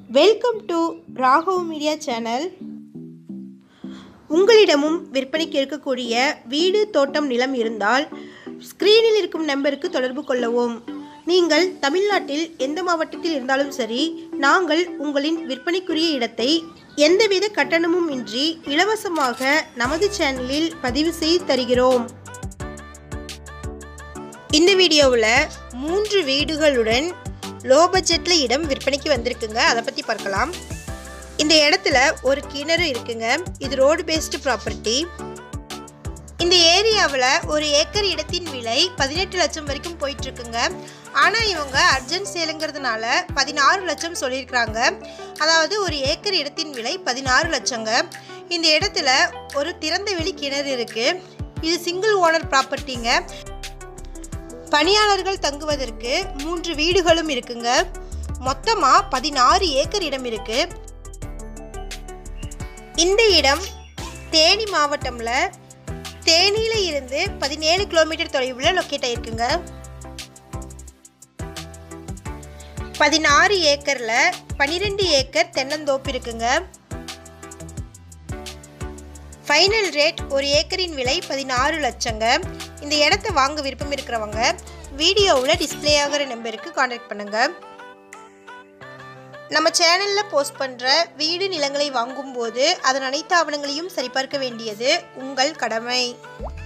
welcome to Raghav Media channel உங்களிடமும் விற்பனைக்கு இருக்கக்கூடிய வீடு தோட்டம் நிலம் இருந்தால் ஸ்க்ரீனில் இருக்கும் நம்பருக்கு தொடர்பு கொள்ளவும் நீங்கள் தமிழ்நாட்டில் எந்த மாவட்டத்தில் இருந்தாலும் சரி நாங்கள் உங்களின் விற்பனைக்குரிய இடத்தை எந்தவித கட்டணமும் இன்றி இலவசமாக நமது சேனலில் பதிவு செய்து தருகிறோம் இந்த வீடியோவில் மூன்று வீடுகளுடன் லோ பட்ஜெட்டில் இடம் விற்பனைக்கு வந்திருக்குங்க அதை பற்றி பார்க்கலாம் இந்த இடத்துல ஒரு கிணறு இருக்குங்க இது ரோடு பேஸ்டு ப்ராப்பர்ட்டி இந்த ஏரியாவில் ஒரு ஏக்கர் இடத்தின் விலை பதினெட்டு லட்சம் வரைக்கும் போயிட்டு இருக்குங்க ஆனால் இவங்க அர்ஜென்ட் சேலுங்கிறதுனால பதினாறு லட்சம் சொல்லியிருக்கிறாங்க அதாவது ஒரு ஏக்கர் இடத்தின் விலை பதினாறு லட்சங்க இந்த இடத்துல ஒரு திறந்த வெளி கிணறு இருக்குது இது சிங்கிள் ஓனர் ப்ராப்பர்ட்டிங்க பணியாளர்கள் தங்குவதற்கு மூன்று வீடுகளும் இருக்குங்க மொத்தமாக பதினாறு ஏக்கர் இடம் இருக்கு இந்த இடம் தேனி மாவட்டம்ல தேனியில இருந்து பதினேழு கிலோமீட்டர் தொலைவில் லொக்கேட் ஆயிருக்குங்க பதினாறு ஏக்கர்ல பனிரெண்டு ஏக்கர் தென்னந்தோப்பு இருக்குங்க ஃபைனல் ரேட் ஒரு ஏக்கரின் விலை பதினாறு லட்சங்க இந்த இடத்த வாங்க விருப்பம் இருக்கிறவங்க வீடியோவில் டிஸ்பிளே ஆகிற நம்பருக்கு காண்டாக்ட் பண்ணுங்க நம்ம சேனலில் போஸ்ட் பண்ணுற வீடு நிலங்களை வாங்கும்போது அதன் அனைத்து ஆவணங்களையும் சரிபார்க்க வேண்டியது உங்கள் கடமை